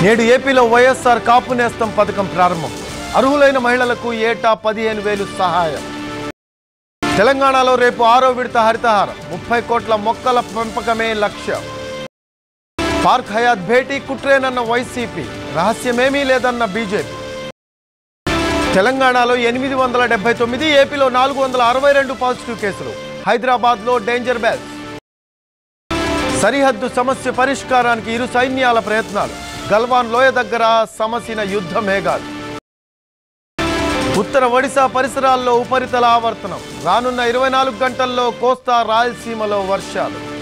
నేడు ఏపీలో వైఎస్ఆర్ కాపు నేస్తం పథకం ప్రారంభం అర్హులైన మహిళలకు ఏటా పదిహేను వేలు సహాయం తెలంగాణలో రేపు ఆరో విడత హరితహారం ముప్పై కోట్ల మొక్కల పెంపకమే లక్ష్యం పార్క్ హయాత్ భేటీ కుట్రేనన్న వైసీపీ రహస్యమేమీ లేదన్న బీజేపీ తెలంగాణలో ఎనిమిది వందల డెబ్బై తొమ్మిది ఏపీలో నాలుగు వందల అరవై రెండు పాజిటివ్ కేసులు హైదరాబాద్లో డేంజర్ బెల్స్ సరిహద్దు సమస్య పరిష్కారానికి ఇరు సైన్యాల ప్రయత్నాలు గల్వాన్ లోయ దగ్గర సమసిన యుద్ధ మేఘాలు ఉత్తర ఒడిశా పరిసరాల్లో ఉపరితల ఆవర్తనం రానున్న ఇరవై నాలుగు గంటల్లో కోస్తా రాయలసీమలో వర్షాలు